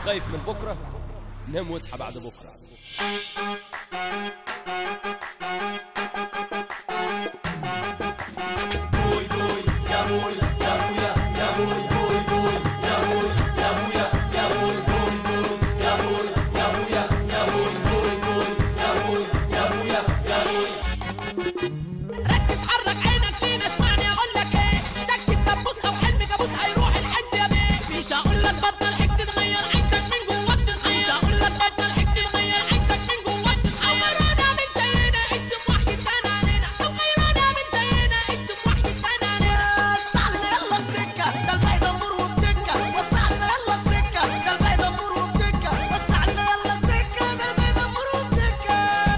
خايف من بكرة نام واصحى بعد بكرة ركز حرك عينك فين اسمعني اقول لك ايه شك الدبوس او حلم كابوس هيروح الحد يا بيه مش هقول لك بطل حك تغير عينك من جواك تتحير مش هقول لك بطل حك تغير عينك من جواك تتحير غيرانا من زينا عشت بوحدة تنانينا لو غيرانا من زينا عشت بوحدة تنانينا وسعلنا يلا السكة ده الباقي دمر وبتكة وسعلنا يلا السكة ده الباقي دمر وبتكة وسعلنا يلا السكة ده الباقي دمر وبتكة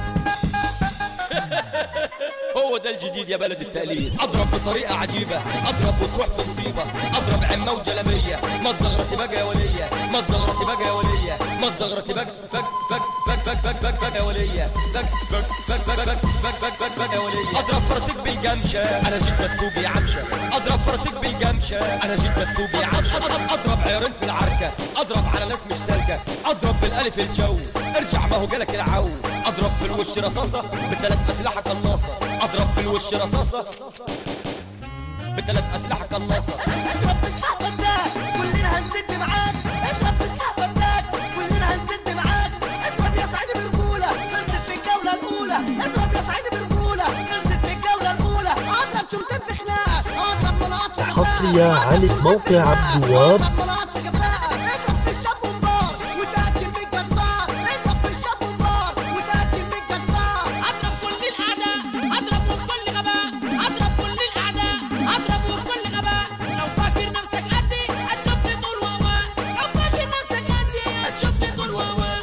هو ده الجديد يا بلد التقليد اضرب بطريقه عجيبه اضرب وتروح في مصيبه اضرب عمه وجلبيه ما تزغرتي بقى يا وليه ما تزغرتي بقى يا وليه ما تزغرتي بقى بق بق بق بق بق بق بق يا وليه بق بق بق بق بق بق بق بق يا وليه اضرب فرسك بالجمشه انا جيت مدفوق يا عمشه اضرب فرسك بالجمشه انا جيت مدفوق يا عمشه اضرب عيارين في العركه اضرب على ناس مش سالكه اضرب بالالف الجو ارجع ما هو جالك العو اضرب في الوش رصاصه بثلاث اسلحه قناصه اضرب في الوش رصاصه بثلاث اسلحه قناصه اضرب بالسحب فتاك كلنا هنسد معاك اضرب بالسحب فتاك كلنا هنسد معاك اضرب يا سعيد برجولة خلصت في الجولة الأولى اضرب يا سعيد برجولة خلصت في الجولة الأولى اضرب شرطين في خناقة اضرب مناطق في خناقة. حصرية على موقع عبد الوهاب اضرب مناطق في خناقة. اضرب في الشاب ومبار وتأكل بالجزار اضرب في الشاب ومبار وتأكل بالجزار اضرب كل الاعداء اضرب وبكل غباء اضرب كل الاعداء اضرب وبكل غباء لو فاكر نفسك قدي هتشوفني طول وهواء لو فاكر نفسك قدي هتشوفني طول وهواء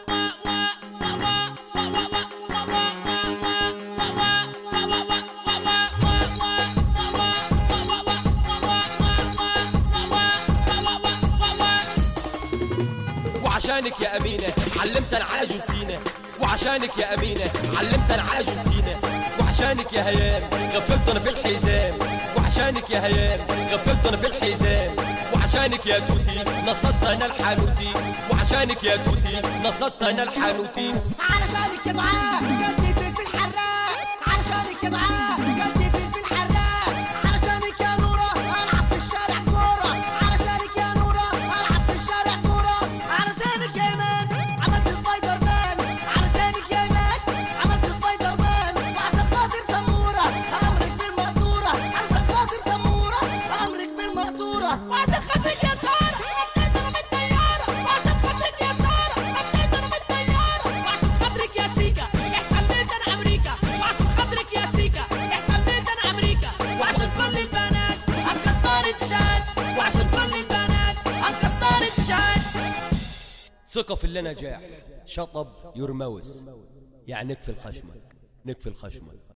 وعشانك يا أمينة علمتنا على جنسينا وعشانك يا أمينة علمتنا على جنسينا وعشانك يا هيام غفلتنا في الحزام وعشانك يا هيام غفلتنا في الحزام وعشانك يا توتي نصصت انا الحانوتي وعشانك يا توتي نصصت انا الحانوتي علشانك يا دعاء قلبي في في الحراق علشانك يا دعاء قلبي في في الحراق علشانك يا نورة ألعب في الشارع كورة علشانك يا نورة ألعب في الشارع كورة علشانك يا إيمان عملت سبايدر مان علشانك يا إيمان عملت سبايدر مان وعشان خاطر سمورة أمرك بالمقدورة عشان خاطر سمورة أمرك بالمقدورة وعشان خاطرك يا سارة نطيت انا من الطيارة وعشان خاطرك يا سارة نطيت انا من الطيارة وعشان خاطرك يا سيكا احتليت انا امريكا وعشان خاطرك يا سيكا احتليت انا امريكا وعشان كل البنات هتكسرت شاش وعشان كل البنات هتكسرت شاش ثقة في اللي نجاح شطب يرموس يعني نكفي الخشمك نكفي الخشمك